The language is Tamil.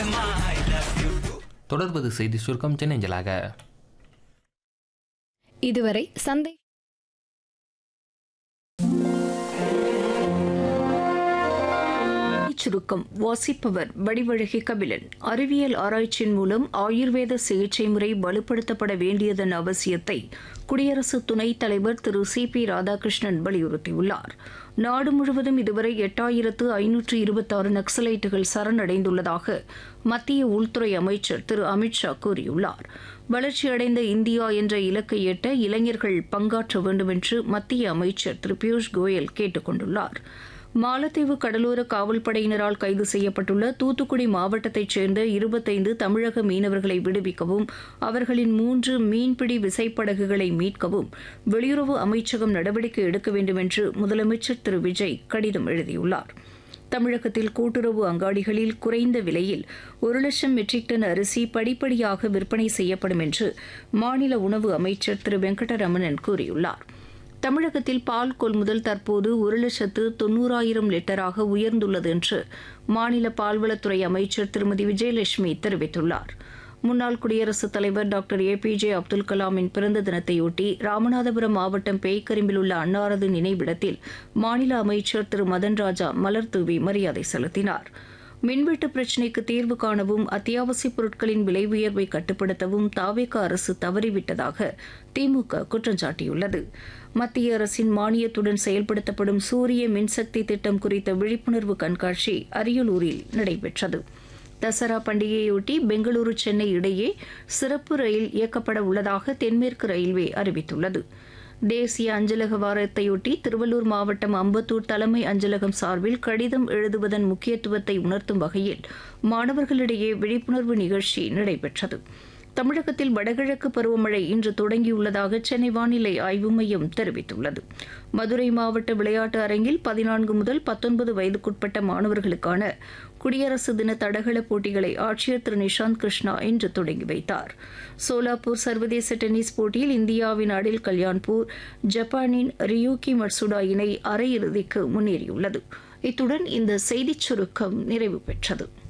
தொடர்வது செய்தி சுருக்கம் சென்னஞ்சலாக இதுவரை சந்தை சுருக்கம் வாசிப்பவர் வடிவழகி கபிலன் அறிவியல் ஆராய்ச்சியின் மூலம் ஆயுர்வேத சிகிச்சை முறை வலுப்படுத்தப்பட வேண்டியதன் அவசியத்தை குடியரசு துணைத் தலைவர் திரு சி பி ராதாகிருஷ்ணன் வலியுறுத்தியுள்ளார் நாடு முழுவதும் இதுவரை எட்டாயிரத்து ஐநூற்று இருபத்தாறு நக்சலைட்டுகள் சரணடைந்துள்ளதாக மத்திய உள்துறை அமைச்சர் திரு அமித்ஷா கூறியுள்ளார் வளர்ச்சியடைந்த இந்தியா என்ற இலக்கை எட்ட இளைஞர்கள் பங்காற்ற வேண்டும் என்று மத்திய அமைச்சர் திரு பியூஷ் கோயல் கேட்டுக் கொண்டுள்ளார் மாலத்தீவு கடலோர காவல்படையினரால் கைது செய்யப்பட்டுள்ள தூத்துக்குடி மாவட்டத்தைச் சேர்ந்த இருபத்தைந்து தமிழக மீனவர்களை விடுவிக்கவும் அவர்களின் மூன்று மீன்பிடி விசைப்படகுகளை மீட்கவும் வெளியுறவு அமைச்சகம் நடவடிக்கை எடுக்க வேண்டும் என்று முதலமைச்சர் திரு விஜய் கடிதம் எழுதியுள்ளார் தமிழகத்தில் கூட்டுறவு அங்காடிகளில் குறைந்த விலையில் ஒரு லட்சம் மெட்ரிக் டன் அரிசி படிப்படியாக விற்பனை செய்யப்படும் என்று மாநில உணவு அமைச்சர் திரு வெங்கடரமணன் கூறியுள்ளார் தமிழகத்தில் பால் கொள்முதல் தற்போது ஒரு லட்சத்து தொன்னூறாயிரம் லிட்டராக உயர்ந்துள்ளது என்று மாநில பால்வளத்துறை அமைச்சர் திருமதி விஜயலட்சுமி தெரிவித்துள்ளார் முன்னாள் குடியரசுத் தலைவர் doctor A P J Abdul கலாமின் பிறந்த தினத்தையொட்டி ராமநாதபுரம் மாவட்டம் பேய்கரிம்பில் உள்ள அன்னாரது நினைவிடத்தில் மாநில அமைச்சர் திரு மதன் ராஜா மலர் தூவி மரியாதை செலுத்தினார் மின்வெட்டு பிரச்சினைக்கு தீர்வு காணவும் அத்தியாவசியப் பொருட்களின் விலை உயர்வை கட்டுப்படுத்தவும் தாவேக அரசு தவறிவிட்டதாக திமுக குற்றம் சாட்டியுள்ளது மத்திய அரசின் மானியத்துடன் செயல்படுத்தப்படும் சூரிய மின்சக்தி திட்டம் குறித்த விழிப்புணர்வு கண்காட்சி அரியலூரில் நடைபெற்றது தசரா பண்டிகையொட்டி பெங்களூரு சென்னை இடையே சிறப்பு ரயில் இயக்கப்பட உள்ளதாக தென்மேற்கு ரயில்வே அறிவித்துள்ளது தேசிய அஞ்சலக வாரத்தையொட்டி திருவள்ளூர் மாவட்டம் அம்பத்தூர் தலைமை அஞ்சலகம் சார்பில் கடிதம் எழுதுவதன் முக்கியத்துவத்தை உணர்த்தும் வகையில் மாணவர்களிடையே விழிப்புணர்வு நிகழ்ச்சி நடைபெற்றது தமிழகத்தில் வடகிழக்கு பருவமழை இன்று தொடங்கியுள்ளதாக சென்னை வானிலை ஆய்வு மையம் தெரிவித்துள்ளது மதுரை மாவட்ட விளையாட்டு அரங்கில் பதினான்கு முதல் பத்தொன்பது வயதுக்குட்பட்ட மாணவர்களுக்கான குடியரசு தின தடகள போட்டிகளை ஆட்சியர் திரு நிஷாந்த் கிருஷ்ணா இன்று தொடங்கி வைத்தார் சோலாப்பூர் சர்வதேச டென்னிஸ் போட்டியில் இந்தியாவின் அடில் கல்யாண்பூர் ஜப்பானின் ரியூகி மட்சுடா இணை அரையிறுதிக்கு முன்னேறியுள்ளது இத்துடன் இந்த செய்திச் சுருக்கம் நிறைவு பெற்றது